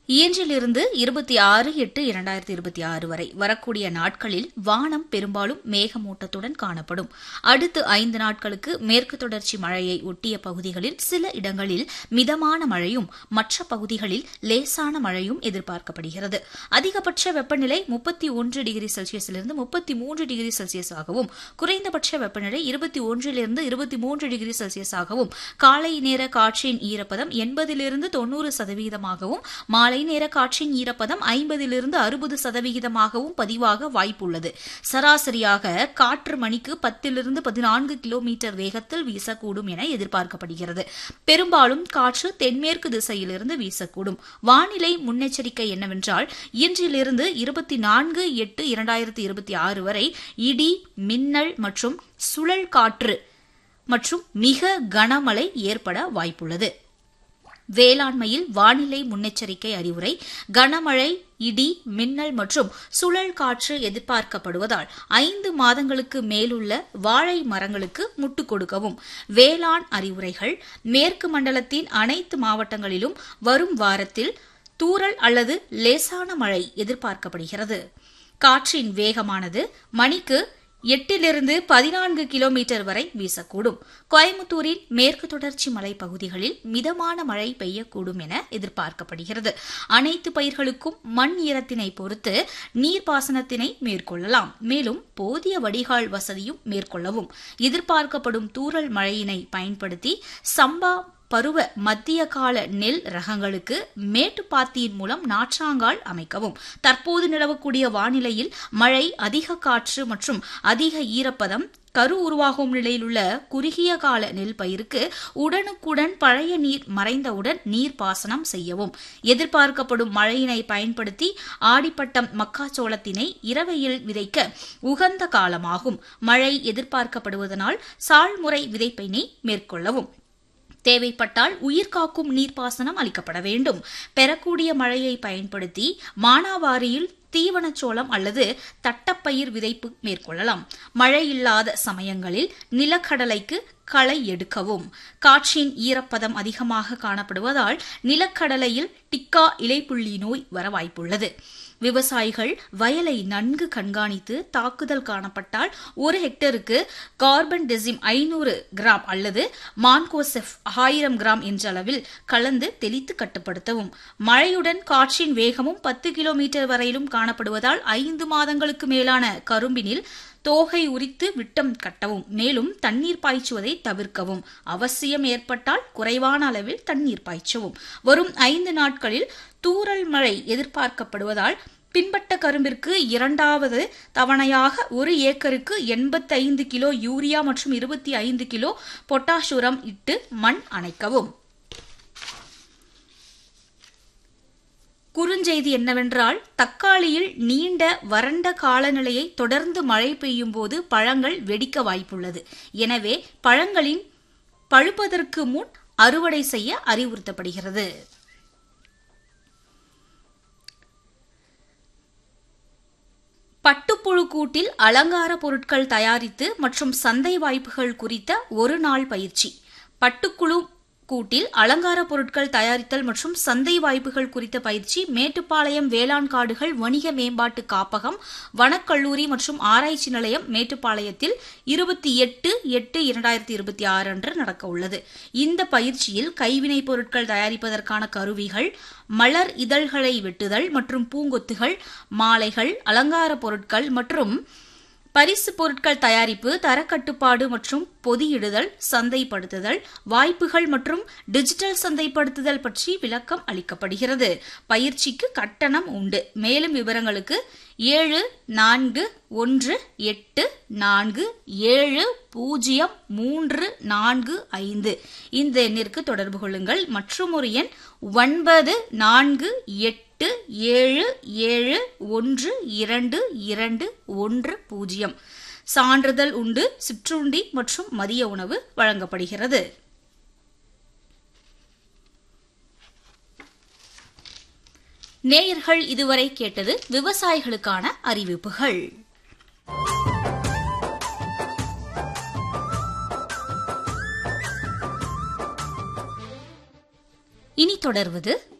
இன்றிலிருந்து இருபத்தி ஆறு எட்டு இரண்டாயிரத்தி இருபத்தி ஆறு வரை வரக்கூடிய நாட்களில் வானம் பெரும்பாலும் மேகமூட்டத்துடன் காணப்படும் அடுத்து ஐந்து நாட்களுக்கு மேற்கு தொடர்ச்சி மழையை ஒட்டிய பகுதிகளில் சில இடங்களில் மிதமான மழையும் மற்ற பகுதிகளில் லேசான மழையும் எதிர்பார்க்கப்படுகிறது அதிகபட்ச வெப்பநிலை முப்பத்தி ஒன்று டிகிரி செல்சியஸிலிருந்து முப்பத்தி மூன்று டிகிரி செல்சியஸாகவும் குறைந்தபட்ச வெப்பநிலை இருபத்தி ஒன்றிலிருந்து இருபத்தி மூன்று டிகிரி செல்சியஸாகவும் காலை நேர காற்றின் ஈரப்பதம் எண்பதிலிருந்து தொன்னூறு சதவீதமாகவும் மாலை நேர காற்றின் ஈரப்பதம் ஐம்பதிலிருந்து அறுபது சதவிகிதமாகவும் பதிவாக வாய்ப்புள்ளது சராசரியாக காற்று மணிக்கு பத்திலிருந்து பதினான்கு கிலோமீட்டர் வேகத்தில் வீசக்கூடும் என எதிர்பார்க்கப்படுகிறது பெரும்பாலும் காற்று தென்மேற்கு திசையிலிருந்து வீசக்கூடும் வானிலை முன்னெச்சரிக்கை என்னவென்றால் இன்றிலிருந்து இருபத்தி நான்கு எட்டு இரண்டாயிரத்தி இருபத்தி ஆறு வரை இடி மின்னல் மற்றும் சுழல் காற்று மற்றும் மிக கனமழை ஏற்பட வாய்ப்புள்ளது வேளாண்மையில் வானிலை முன்னெச்சரிக்கை அறிவுரை கனமழை இடி மின்னல் மற்றும் சுழல் காற்று எதிர்பார்க்கப்படுவதால் ஐந்து மாதங்களுக்கு மேலுள்ள வாழை மரங்களுக்கு முட்டுக் கொடுக்கவும் வேளாண் அறிவுரைகள் மேற்கு மண்டலத்தின் அனைத்து மாவட்டங்களிலும் வரும் வாரத்தில் தூறல் அல்லது லேசான மழை எதிர்பார்க்கப்படுகிறது காற்றின் வேகமானது மணிக்கு எட்டிலிருந்து பதினான்கு கிலோமீட்டர் வரை வீசக்கூடும் கோயம்புத்தூரின் மேற்கு தொடர்ச்சி மலைப்பகுதிகளில் மிதமான மழை பெய்யக்கூடும் என எதிர்பார்க்கப்படுகிறது அனைத்து பயிர்களுக்கும் மண் ஈரத்தினை பொறுத்து நீர்ப்பாசனத்தினை மேற்கொள்ளலாம் மேலும் போதிய வடிகால் வசதியும் மேற்கொள்ளவும் எதிர்பார்க்கப்படும் தூறல் மழையினை பயன்படுத்தி சம்பா பருவ மத்திய கால நெல் ரகங்களுக்கு மேட்டுப்பாத்தியின் மூலம் நாற்றாங்கால் அமைக்கவும் தற்போது நிலவக்கூடிய வானிலையில் மழை அதிக காற்று மற்றும் அதிக ஈரப்பதம் கரு உருவாகும் நிலையில் உள்ள குறுகிய கால நெல் பயிருக்கு உடனுக்குடன் பழைய நீர் மறைந்தவுடன் நீர்ப்பாசனம் செய்யவும் எதிர்பார்க்கப்படும் மழையினை பயன்படுத்தி ஆடிப்பட்டம் மக்காச்சோளத்தினை இரவையில் விதைக்க உகந்த காலமாகும் மழை எதிர்பார்க்கப்படுவதனால் சால்முறை விதைப்பினை மேற்கொள்ளவும் தேவைப்பட்டால் உயிர்காக்கும் நீர்ப்பாசனம் அளிக்கப்பட வேண்டும் பெறக்கூடிய மழையை பயன்படுத்தி மானாவாரியில் தீவனச்சோளம் அல்லது தட்டப்பயிர் விதைப்பு மேற்கொள்ளலாம் மழை இல்லாத சமயங்களில் நிலக்கடலைக்கு களை எடுக்கவும் காற்றின் ஈரப்பதம் அதிகமாக காணப்படுவதால் நிலக்கடலையில் டிக்கா இலைப்புள்ளி நோய் வர வாய்ப்புள்ளது விவசாயிகள் வயலை நன்கு கண்காணித்து தாக்குதல் காணப்பட்டால் ஒரு ஹெக்டருக்கு கார்பன் டெசிம் ஐநூறு கிராம் அல்லது மான்கோசெஃப் ஆயிரம் கிராம் என்ற அளவில் கலந்து தெளித்து கட்டுப்படுத்தவும் மழையுடன் காற்றின் வேகமும் பத்து கிலோமீட்டர் வரையிலும் காணப்படுவதால் ஐந்து மாதங்களுக்கு மேலான கரும்பினில் தோகை உரித்து விட்டம் கட்டவும் மேலும் தண்ணீர் பாய்ச்சுவதை தவிர்க்கவும் அவசியம் ஏற்பட்டால் குறைவான அளவில் தண்ணீர் பாய்ச்சவும் வரும் ஐந்து நாட்களில் தூறல் மழை எதிர்பார்க்கப்படுவதால் பின்பட்ட கரும்பிற்கு இரண்டாவது தவணையாக ஒரு ஏக்கருக்கு எண்பத்தைந்து கிலோ யூரியா மற்றும் இருபத்தி ஐந்து கிலோ பொட்டாஷ் உரம் இட்டு மண் அணைக்கவும் குறுஞ்செய்தி என்னவென்றால் தக்காளியில் நீண்ட வறண்ட காலநிலையை தொடர்ந்து மழை பெய்யும் போது பழங்கள் வெடிக்க வாய்ப்புள்ளது எனவே பழங்களின் பழுப்பதற்கு முன் அறுவடை செய்ய அறிவுறுத்தப்படுகிறது பட்டுப்புழு கூட்டில் அலங்கார பொருட்கள் தயாரித்து மற்றும் சந்தை வாய்ப்புகள் குறித்த ஒரு நாள் பயிற்சி பட்டுக்குழு கூட்டில் அலங்கார பொருட்கள் தயாரித்தல் மற்றும் சந்தை வாய்ப்புகள் குறித்த பயிற்சி மேட்டுப்பாளையம் வேளாண் காடுகள் வணிக மேம்பாட்டு காப்பகம் வனக்கல்லூரி மற்றும் ஆராய்ச்சி நிலையம் மேட்டுப்பாளையத்தில் இருபத்தி எட்டு எட்டு இரண்டாயிரத்தி இருபத்தி ஆறு அன்று நடக்க உள்ளது இந்த பயிற்சியில் கைவினைப் பொருட்கள் தயாரிப்பதற்கான கருவிகள் மலர் இதழ்களை வெட்டுதல் மற்றும் பூங்கொத்துகள் மாலைகள் அலங்கார பொருட்கள் மற்றும் பரிசு பொருட்கள் தயாரிப்பு தரக்கட்டுப்பாடு மற்றும் பொதியிடுதல் சந்தைப்படுத்துதல் வாய்ப்புகள் மற்றும் டிஜிட்டல் சந்தைப்படுத்துதல் பற்றி விளக்கம் அளிக்கப்படுகிறது பயிற்சிக்கு கட்டணம் உண்டு மேலும் விவரங்களுக்கு ஏழு நான்கு ஒன்று எட்டு நான்கு ஏழு பூஜ்ஜியம் மூன்று நான்கு ஐந்து இந்த எண்ணிற்கு தொடர்பு கொள்ளுங்கள் மற்றும் ஒரு எண் ஒன்பது நான்கு எட்டு ஏழு ஏழு ஒன்று இரண்டு இரண்டு ஒன்று பூஜ்ஜியம் சான்றிதழ் உண்டு சிற்றுண்டி மற்றும் மதிய உணவு வழங்கப்படுகிறது நேயர்கள் இதுவரை கேட்டது விவசாயிகளுக்கான அறிவிப்புகள் இனி தொடர்வது